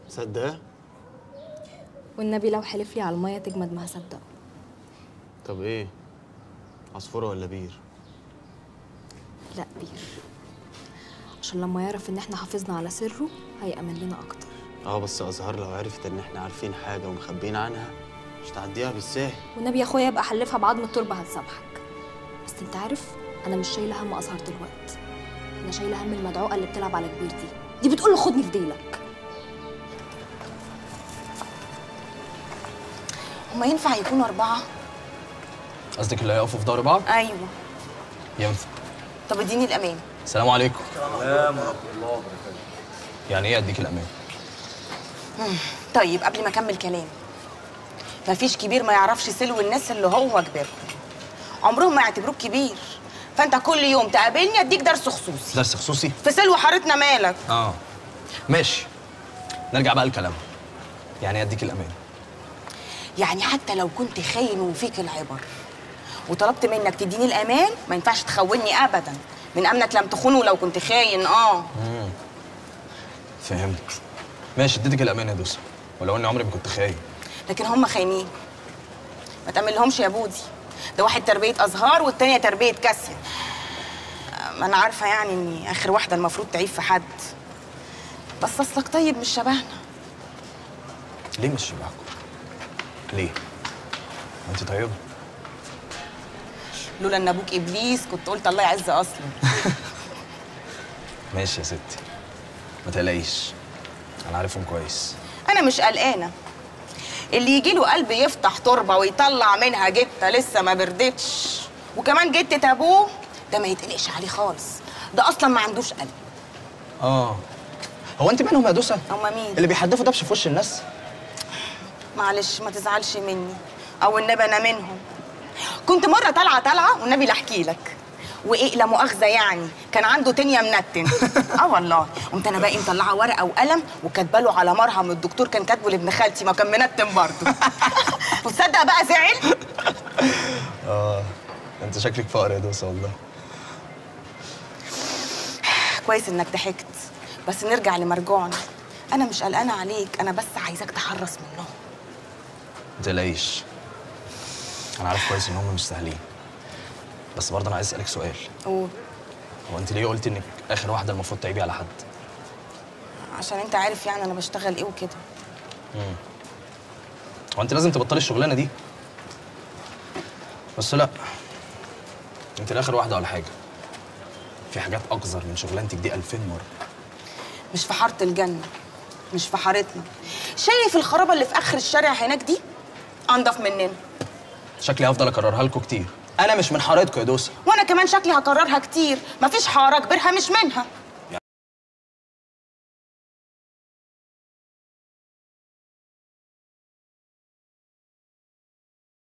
صدق والنبي لو حلف لي على الميه تجمد ما هصدقه طب ايه عصفوره ولا بير لا بير عشان لما يعرف ان احنا حافظنا على سره هيأمن لنا اكتر اه بس ازهر لو عرفت ان احنا عارفين حاجه ومخبيين عنها مش تعديها بالساهل والنبي يا اخويا ابقى حلفها بعظم التربه هتسامحك بس انت عارف انا مش شايله هم ازهر دلوقتي انا شايله هم المدعوقه اللي بتلعب على كبير دي دي بتقول له خدني في ديلك هما ينفع يكونوا أربعة؟ قصدك اللي هيقفوا في ظهر بعض أيوه ينفع طب اديني الأمان السلام عليكم السلام ورحمه الله وبركاته يعني ايه اديك الامان طيب قبل ما أكمل كلام مفيش كبير ما يعرفش سلو الناس اللي هو كبيرهم عمرهم ما يعتبروك كبير فأنت كل يوم تقابلني أديك درس خصوصي درس خصوصي في سلو حارتنا مالك اه ماشي نرجع بقى لكلامنا يعني ايه اديك الامان يعني حتى لو كنت خاين وفيك العبر وطلبت منك تديني الأمان ما ينفعش تخوني أبدا من أمنك لم تخونه لو كنت خاين آه فهمت ماشي اديتك الامان يا دوسه ولو اني عمري ما كنت خاين لكن هم خاينين ما تعملهمش يا بودي ده واحد تربية أزهار والتانية تربية كاسيا ما أنا عارفة يعني إني آخر واحدة المفروض تعيب في حد بس أصلك طيب مش شبهنا ليه مش شبهكم ليه ما انت طيبه لولا إن أبوك إبليس كنت قلت الله يعز أصلا ماشي يا ستي ما تقلقيش انا عارفهم كويس أنا مش قلقانة اللي يجي له قلب يفتح تربة ويطلع منها جتة لسه ما بردتش وكمان جتة أبوه ده ما يتقلقش عليه خالص ده أصلا ما عندوش قلب اه هو انت منهم يا دوسه هما مين؟ اللي بيحدفوا دبش في وش الناس معلش ما تزعلش مني او النبي انا منهم كنت مره طالعه طالعه والنبي لا احكي لك وايه لا مؤاخذه يعني كان عنده تنيا منتن اه والله قمت انا بقى مطلعه ورقه وقلم وكاتبه له على مرهم الدكتور كان كاتبه لابن خالتي ما كان منتن برضه وتصدق بقى زعل اه انت شكلك فقر يا دوسه والله كويس انك ضحكت بس نرجع لمرجوعنا انا مش قلقانه عليك انا بس عايزاك تحرص منهم ما تقلقيش انا عارف كويس ان هم مش سهلين بس برضه انا عايز اسالك سؤال قول هو انت ليه قلت انك اخر واحده المفروض تعيبي على حد عشان انت عارف يعني انا بشتغل ايه وكده هو انت لازم تبطلي الشغلانه دي بس لا انت الاخر واحده ولا حاجه في حاجات اقذر من شغلانتك دي 2000 مره مش في حاره الجنه مش في حارتنا شايف الخرابه اللي في اخر الشارع هناك دي انضف مننا شكلي هفضل اكررها لكم كتير انا مش من حارتكم يا دوسه وانا كمان شكلي هكررها كتير مفيش حاره كبيرها مش منها